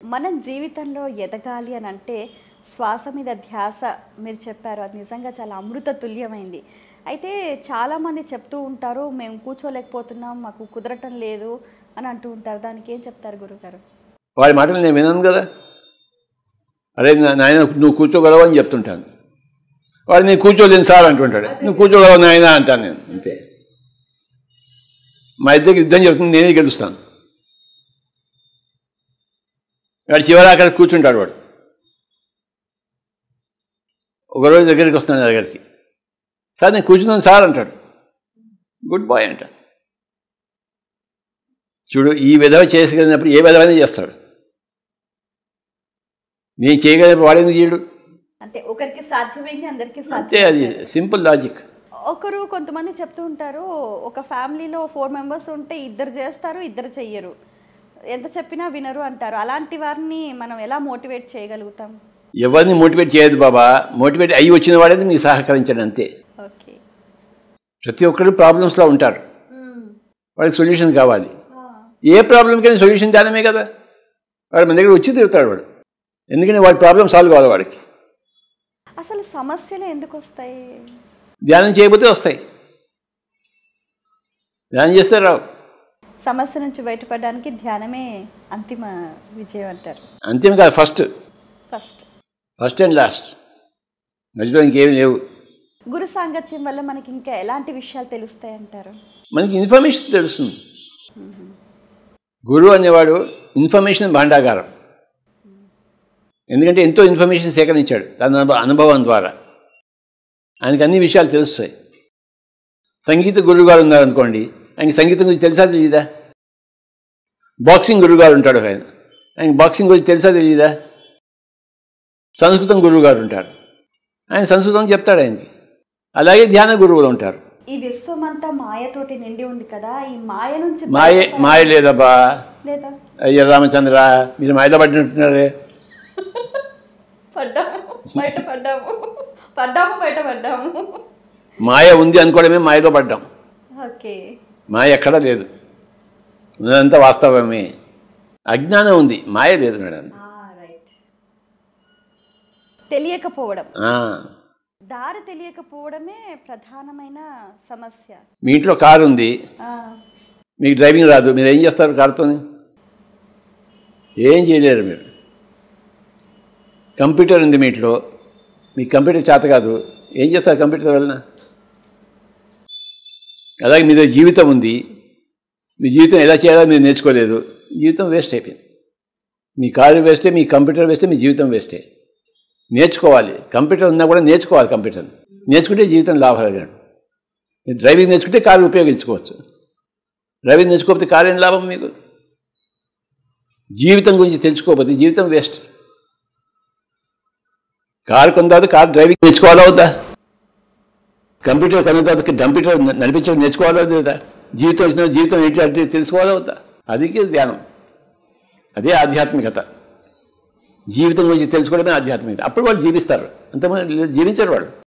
మన జీవితంలో ఎదగాలి అని అంటే శ్వాస మీద ధ్యాస మీరు చెప్పారు అది నిజంగా చాలా అమృత తుల్యమైంది అయితే చాలామంది చెప్తూ ఉంటారు మేము కూర్చోలేకపోతున్నాం మాకు కుదరటం లేదు అని అంటూ ఉంటారు దానికి ఏం చెప్తారు గురుగారు వాడి మాటలు నేను విన్నాను కదా అరే నా- నాయన నువ్వు కూర్చోగలవు అని చెప్తుంటాను వాడు నేను కూర్చోలేను సార్ అంటుంటాడు నువ్వు కూర్చోగలవు నాయన అంటాను నేను అంతే మా ఇద్దరికి యుద్ధం చెప్తుంది నేనే గెలుస్తాను వాడు చివరాఖరి కూర్చుంటాడు వాడు ఒకరోజు దగ్గరికి వస్తాను నా దగ్గరికి సార్ నేను కూర్చున్నాను సార్ అంటాడు గుడ్ బాయ్ అంటాడు చూడు ఈ విధవ చేసుకెళ్ళినప్పుడు ఏ విధవైనా చేస్తాడు నేను చేయగలిగినప్పుడు వాడేందుకు చేయడు అంటే ఒకరికి సాధ్యమైంది అందరికీ సాధ్యం అంతే అది సింపుల్ లాజిక్ ఒకరు కొంతమంది చెప్తూ ఉంటారు ఒక ఫ్యామిలీలో ఫోర్ మెంబర్స్ ఉంటే ఇద్దరు చేస్తారు ఇద్దరు చెయ్యరు ఎంత చెప్పినా వినరు అంటారు అలాంటి వారిని మనం ఎలా మోటివేట్ చేయగలుగుతాం ఎవరిని మోటివేట్ చేయదు బాబా మోటివేట్ అయ్యి వచ్చిన వాడేది మీకు సహకరించడం అంతే ఓకే ప్రతి ఒక్కరు ప్రాబ్లమ్స్లో ఉంటారు వాడికి సొల్యూషన్ కావాలి ఏ ప్రాబ్లంకైనా సొల్యూషన్ ధ్యానమే కదా వాడు మన దగ్గర వచ్చి తిరుగుతాడు వాడు ఎందుకంటే వాడి ప్రాబ్లం సాల్వ్ కావాలి వాడికి అసలు సమస్యలు ఎందుకు వస్తాయి ధ్యానం చేయకపోతే వస్తాయి ధ్యానం చేస్తే రావు సమస్య నుంచి బయటపడడానికి ధ్యానమే అంతిమ విజయం అంటారు అంతేం కాదు first first first and last మధ్యలో ఇంకేమి లేవు గురు సాంగత్యం వల్ల మనకి ఇంకా ఎలాంటి విషయాలు తెలుస్తాయి అంటారు మనకి ఇన్ఫర్మేషన్ తెలుస్తుంది గురువు అనేవాడు ఇన్ఫర్మేషన్ భాండాగారం ఎందుకంటే ఎంతో ఇన్ఫర్మేషన్ సేకరించాడు తన అనుభ- అనుభవం ద్వారా ఆయనకి అన్ని విషయాలు తెలుస్తాయి సంగీత గురువు గారు ఉన్నారనుకోండి ఆయనకి సంగీతం గురించి తెలుసా తెలియదా బాక్సింగ్ గురువు గారు ఉంటాడు ఒక ఆయన ఆయనకి బాక్సింగ్ గురించి తెలుసా తెలియదా సంస్కృతం గురువు గారు ఉంటారు ఆయన సంస్కృతం చెప్తాడు ఆయనకి అలాగే ధ్యాన గురువులు ఉంటారు ఈ విశ్వం అంతా మాయతోటి నిండి ఉంది కదా ఈ మాయ నుంచి మాయ బయటపడ- మాయ లేదబ్బా లేదా అయ్య రామచంద్ర మీరు మాయలో పడినట్టున్నారే పడ్డాము బయట పడ్డాము పడ్డాము బయట పడ్డాము మాయ ఉంది అనుకోవడమే మాయలో పడ్డాం ఓకే మాయ ఎక్కడా లేదు ఉన్నదంతా వాస్తవమే అజ్ఞానం ఉంది మాయ లేదు మేడం రైట్ తెలియకపోవడం ఆ, దారి తెలియకపోవడమే ప్రధానమైన సమస్య మీ ఇంట్లో కారు ఉంది ఆ, మీకు డ్రైవింగ్ రాదు మీరు ఏం చేస్తారు కారుతోని ఏం చేయలేరు మీరు కంప్యూటర్ ఉంది మీ ఇంట్లో మీకు కంప్యూటర్ చేత కాదు ఏం చేస్తారు కంప్యూటర్ వలన అలాగే మీద జీవితం ఉంది మీ జీవితం ఎలా చేయాలో మీరు నేర్చుకోలేదు జీవితం వేస్ట్ అయిపోయింది మీ కారు వేస్తే మీ కంప్యూటర్ వేస్తే మీ జీవితం వేస్టే నేర్చుకోవాలి కంప్యూటర్ ఉన్నా కూడా నేర్చుకోవాలి కంప్యూటర్ నేర్చుకుంటే జీవితం లాభకరం మీరు డ్రైవింగ్ నేర్చుకుంటే కారు ఉపయోగించుకోవచ్చు డ్రైవింగ్ నేర్చుకోకపోతే కారు ఏం లాభం మీకు జీవితం గురించి తెలుసుకోకపోతే జీవితం వేస్ట్ కారు కొన్న తర్వాత కారు డ్రైవింగ్ నేర్చుకోవాలా వద్దా కంప్యూటర్ కొన్న తర్వాత కంప్యూటర్ నడిపించడం నేర్చుకోవాలా లేదా జీవితం వచ్చిన జీవితం ఏంటి అంటే తెలుసుకోవాలా వద్దా అది ధ్యానం అదే ఆధ్యాత్మికత జీవితం గురించి తెలుసుకోవడమే ఆధ్యాత్మికత అప్పుడు వాళ్ళు జీవిస్తారు అంతమంది జీవించరు వాళ్ళు